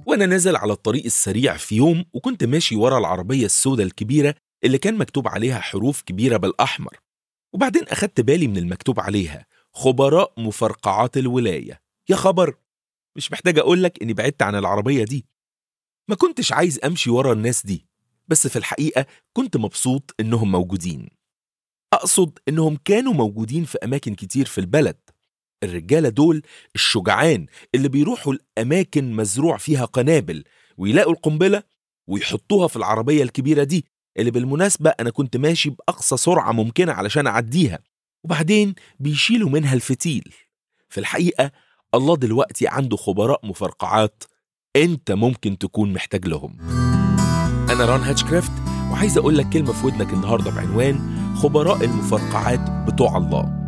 وأنا نازل على الطريق السريع في يوم وكنت ماشي ورا العربية السوداء الكبيرة اللي كان مكتوب عليها حروف كبيرة بالأحمر وبعدين أخدت بالي من المكتوب عليها خبراء مفرقعات الولاية يا خبر مش محتاج أقولك إني بعدت عن العربية دي ما كنتش عايز أمشي ورا الناس دي بس في الحقيقة كنت مبسوط إنهم موجودين أقصد إنهم كانوا موجودين في أماكن كتير في البلد الرجالة دول الشجعان اللي بيروحوا الأماكن مزروع فيها قنابل ويلاقوا القنبلة ويحطوها في العربية الكبيرة دي اللي بالمناسبة أنا كنت ماشي بأقصى سرعة ممكنة علشان أعديها وبعدين بيشيلوا منها الفتيل في الحقيقة الله دلوقتي عنده خبراء مفرقعات أنت ممكن تكون محتاج لهم أنا ران هاتشكرافت وعايز أقول لك كلمة في ودنك النهاردة بعنوان خبراء المفرقعات بتوع الله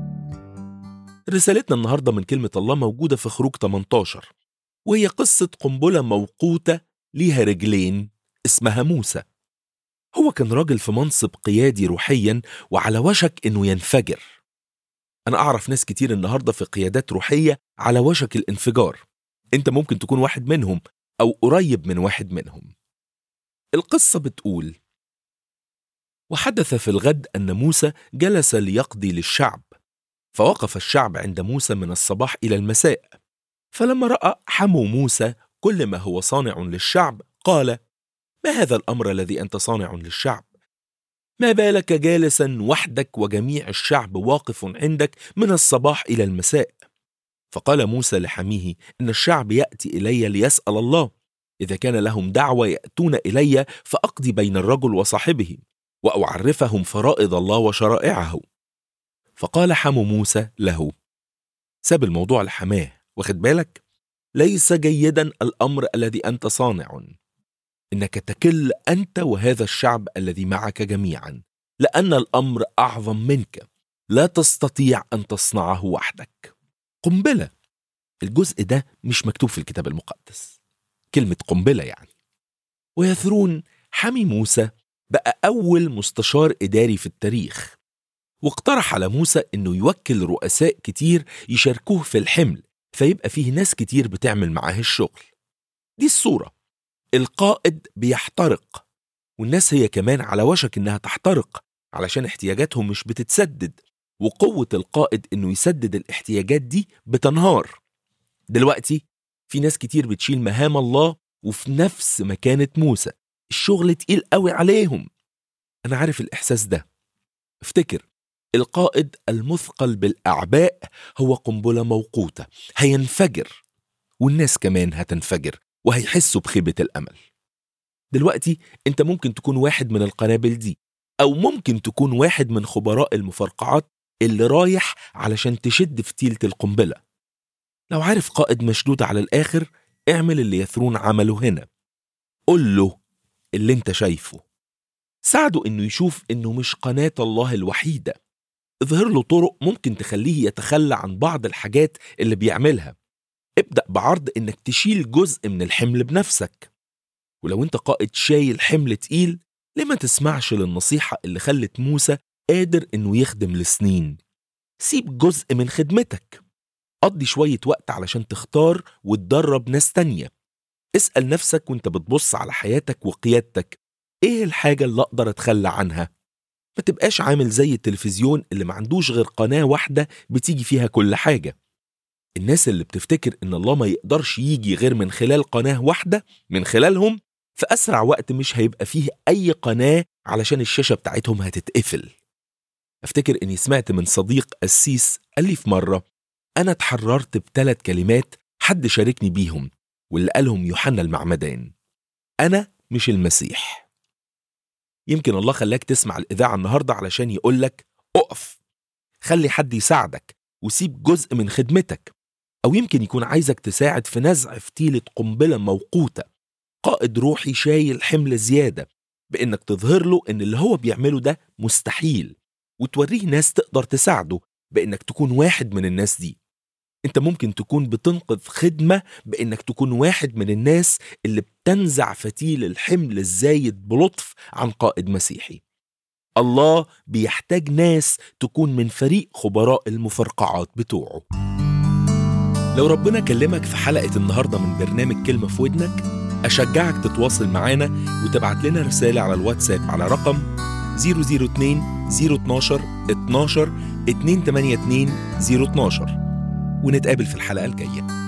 رسالتنا النهاردة من كلمة الله موجودة في خروج 18 وهي قصة قنبلة موقوتة ليها رجلين اسمها موسى هو كان راجل في منصب قيادي روحيا وعلى وشك انه ينفجر انا اعرف ناس كتير النهارده في قيادات روحيه على وشك الانفجار انت ممكن تكون واحد منهم او قريب من واحد منهم القصه بتقول وحدث في الغد ان موسى جلس ليقضي للشعب فوقف الشعب عند موسى من الصباح الى المساء فلما راى حمو موسى كل ما هو صانع للشعب قال ما هذا الامر الذي انت صانع للشعب ما بالك جالسا وحدك وجميع الشعب واقف عندك من الصباح الى المساء فقال موسى لحميه ان الشعب ياتي الي ليسال الله اذا كان لهم دعوه ياتون الي فاقضي بين الرجل وصاحبه واعرفهم فرائض الله وشرائعه فقال حمو موسى له ساب الموضوع لحماه واخد بالك ليس جيدا الامر الذي انت صانع انك تكل انت وهذا الشعب الذي معك جميعا لان الامر اعظم منك لا تستطيع ان تصنعه وحدك قنبله الجزء ده مش مكتوب في الكتاب المقدس كلمه قنبله يعني ويثرون حمي موسى بقى اول مستشار اداري في التاريخ واقترح على موسى انه يوكل رؤساء كتير يشاركوه في الحمل فيبقى فيه ناس كتير بتعمل معاه الشغل دي الصوره القائد بيحترق والناس هي كمان على وشك انها تحترق علشان احتياجاتهم مش بتتسدد وقوة القائد انه يسدد الاحتياجات دي بتنهار دلوقتي في ناس كتير بتشيل مهام الله وفي نفس مكانة موسى الشغل تقيل قوي عليهم انا عارف الاحساس ده افتكر القائد المثقل بالاعباء هو قنبله موقوته هينفجر والناس كمان هتنفجر وهيحسوا بخيبة الأمل دلوقتي أنت ممكن تكون واحد من القنابل دي أو ممكن تكون واحد من خبراء المفرقعات اللي رايح علشان تشد فتيلة القنبلة لو عارف قائد مشدود على الآخر اعمل اللي يثرون عمله هنا قول له اللي انت شايفه ساعده انه يشوف انه مش قناة الله الوحيدة اظهر له طرق ممكن تخليه يتخلى عن بعض الحاجات اللي بيعملها ابدأ بعرض إنك تشيل جزء من الحمل بنفسك ولو أنت قائد شايل حمل تقيل ليه ما تسمعش للنصيحة اللي خلت موسى قادر إنه يخدم لسنين سيب جزء من خدمتك قضي شوية وقت علشان تختار وتدرب ناس تانية اسأل نفسك وانت بتبص على حياتك وقيادتك ايه الحاجة اللي اقدر اتخلى عنها ما تبقاش عامل زي التلفزيون اللي ما عندوش غير قناة واحدة بتيجي فيها كل حاجة الناس اللي بتفتكر ان الله ما يقدرش يجي غير من خلال قناة واحدة من خلالهم في أسرع وقت مش هيبقى فيه أي قناة علشان الشاشة بتاعتهم هتتقفل أفتكر إني سمعت من صديق قسيس قال لي في مرة أنا اتحررت بثلاث كلمات حد شاركني بيهم واللي قالهم يوحنا المعمدان أنا مش المسيح يمكن الله خلاك تسمع الإذاعة النهاردة علشان يقولك أقف خلي حد يساعدك وسيب جزء من خدمتك أو يمكن يكون عايزك تساعد في نزع فتيلة قنبلة موقوتة قائد روحي شايل حمل زيادة بإنك تظهر له إن اللي هو بيعمله ده مستحيل وتوريه ناس تقدر تساعده بإنك تكون واحد من الناس دي انت ممكن تكون بتنقذ خدمة بإنك تكون واحد من الناس اللي بتنزع فتيل الحمل الزايد بلطف عن قائد مسيحي الله بيحتاج ناس تكون من فريق خبراء المفرقعات بتوعه لو ربنا كلمك في حلقة النهاردة من برنامج كلمة في ودنك أشجعك تتواصل معانا وتبعت لنا رسالة على الواتساب على رقم 002 012 12 282 012 ونتقابل في الحلقة الجاية